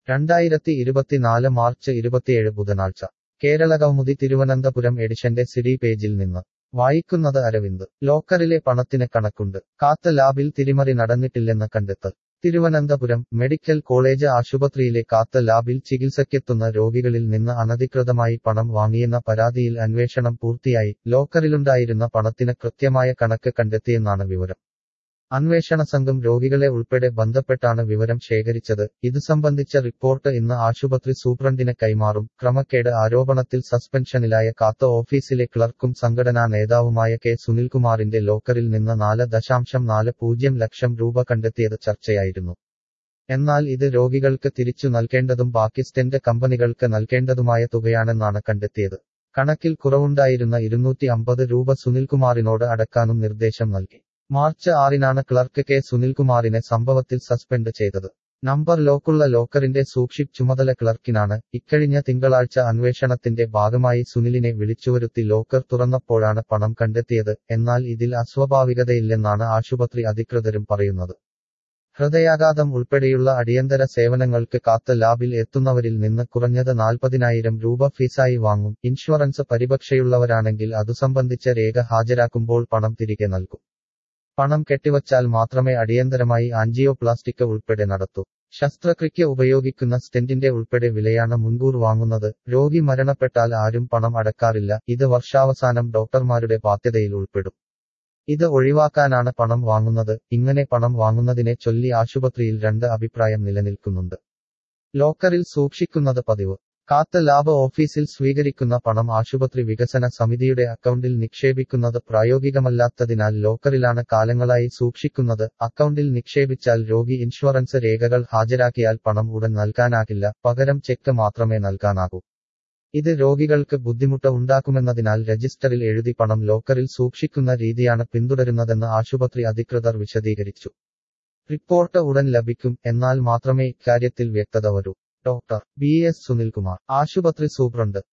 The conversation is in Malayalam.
രണ്ടായിരത്തി ഇരുപത്തിനാല് മാർച്ച് ഇരുപത്തിയേഴ് ബുധനാഴ്ച കേരള കൗമുദി തിരുവനന്തപുരം എഡിഷന്റെ സിഡി പേജിൽ നിന്ന് വായിക്കുന്നത് അരവിന്ദ് ലോക്കറിലെ പണത്തിന് കണക്കുണ്ട് കാത്ത ലാബിൽ തിരിമറി നടന്നിട്ടില്ലെന്ന് കണ്ടെത്തൽ തിരുവനന്തപുരം മെഡിക്കൽ കോളേജ് ആശുപത്രിയിലെ കാത്ത ലാബിൽ ചികിത്സയ്ക്കെത്തുന്ന രോഗികളിൽ നിന്ന് അനധികൃതമായി പണം വാങ്ങിയെന്ന പരാതിയിൽ അന്വേഷണം പൂർത്തിയായി ലോക്കറിലുണ്ടായിരുന്ന പണത്തിന് കൃത്യമായ കണക്ക് കണ്ടെത്തിയെന്നാണ് വിവരം അന്വേഷണ സംഘം രോഗികളെ ഉൾപ്പെടെ ബന്ധപ്പെട്ടാണ് വിവരം ശേഖരിച്ചത് ഇതു സംബന്ധിച്ച റിപ്പോർട്ട് ഇന്ന് ആശുപത്രി സൂപ്രണ്ടിന് കൈമാറും ക്രമക്കേട് ആരോപണത്തിൽ സസ്പെൻഷനിലായ കാത്ത ഓഫീസിലെ ക്ലർക്കും സംഘടനാ നേതാവുമായ കെ സുനിൽകുമാറിന്റെ ലോക്കറിൽ നിന്ന് നാല് ദശാംശം നാല് പൂജ്യം ലക്ഷം രൂപ കണ്ടെത്തിയത് ചർച്ചയായിരുന്നു എന്നാൽ ഇത് രോഗികൾക്ക് തിരിച്ചു നൽകേണ്ടതും ബാക്കി സ്റ്റെന്റ് കമ്പനികൾക്ക് നൽകേണ്ടതുമായ തുകയാണെന്നാണ് കണ്ടെത്തിയത് കണക്കിൽ കുറവുണ്ടായിരുന്ന ഇരുന്നൂറ്റി അമ്പത് രൂപ സുനിൽകുമാറിനോട് അടക്കാനും നിർദ്ദേശം നൽകി മാർച്ച് ആറിനാണ് ക്ലർക്ക് കെ സുനിൽകുമാറിനെ സംഭവത്തിൽ സസ്പെൻഡ് ചെയ്തത് നമ്പർ ലോക്കുള്ള ലോക്കറിന്റെ സൂക്ഷിപ്പ് ചുമതല ക്ലർക്കിനാണ് ഇക്കഴിഞ്ഞ തിങ്കളാഴ്ച അന്വേഷണത്തിന്റെ ഭാഗമായി സുനിലിനെ വിളിച്ചുവരുത്തി ലോക്കർ തുറന്നപ്പോഴാണ് പണം കണ്ടെത്തിയത് എന്നാൽ ഇതിൽ അസ്വാഭാവികതയില്ലെന്നാണ് ആശുപത്രി അധികൃതരും പറയുന്നത് ഹൃദയാഘാതം ഉൾപ്പെടെയുള്ള അടിയന്തര സേവനങ്ങൾക്ക് കാത്ത ലാബിൽ എത്തുന്നവരിൽ നിന്ന് കുറഞ്ഞത് നാൽപ്പതിനായിരം രൂപ ഫീസായി വാങ്ങും ഇൻഷുറൻസ് പരിപക്ഷയുള്ളവരാണെങ്കിൽ അതു സംബന്ധിച്ച രേഖ ഹാജരാക്കുമ്പോൾ പണം തിരികെ നൽകും പണം കെട്ടിവച്ചാൽ മാത്രമേ അടിയന്തരമായി ആൻജിയോപ്ലാസ്റ്റിക് ഉൾപ്പെടെ നടത്തൂ ശസ്ത്രക്രിയയ്ക്ക് ഉപയോഗിക്കുന്ന സ്റ്റെന്റിന്റെ ഉൾപ്പെടെ വിലയാണ് മുൻകൂർ വാങ്ങുന്നത് രോഗി മരണപ്പെട്ടാൽ ആരും പണം അടക്കാറില്ല ഇത് വർഷാവസാനം ഡോക്ടർമാരുടെ ബാധ്യതയിൽ ഉൾപ്പെടും ഇത് ഒഴിവാക്കാനാണ് പണം വാങ്ങുന്നത് ഇങ്ങനെ പണം വാങ്ങുന്നതിനെ ചൊല്ലി ആശുപത്രിയിൽ രണ്ട് അഭിപ്രായം നിലനിൽക്കുന്നുണ്ട് ലോക്കറിൽ സൂക്ഷിക്കുന്നത് പതിവ് കാത്ത ലാബ് ഓഫീസിൽ സ്വീകരിക്കുന്ന പണം ആശുപത്രി വികസന സമിതിയുടെ അക്കൗണ്ടിൽ നിക്ഷേപിക്കുന്നത് പ്രായോഗികമല്ലാത്തതിനാൽ ലോക്കറിലാണ് കാലങ്ങളായി സൂക്ഷിക്കുന്നത് അക്കൗണ്ടിൽ നിക്ഷേപിച്ചാൽ രോഗി ഇൻഷുറൻസ് രേഖകൾ ഹാജരാക്കിയാൽ പണം ഉടൻ നൽകാനാകില്ല പകരം ചെക്ക് മാത്രമേ നൽകാനാകൂ ഇത് രോഗികൾക്ക് ബുദ്ധിമുട്ട് ഉണ്ടാക്കുമെന്നതിനാൽ രജിസ്റ്ററിൽ എഴുതി പണം ലോക്കറിൽ സൂക്ഷിക്കുന്ന രീതിയാണ് പിന്തുടരുന്നതെന്ന് ആശുപത്രി അധികൃതർ വിശദീകരിച്ചു റിപ്പോർട്ട് ഉടൻ ലഭിക്കും എന്നാൽ മാത്രമേ ഇക്കാര്യത്തിൽ വ്യക്തത വരൂ ഡോക്ടർ ബി എസ് സുനിൽകുമാർ ആശുപത്രി സൂപ്രണ്ട്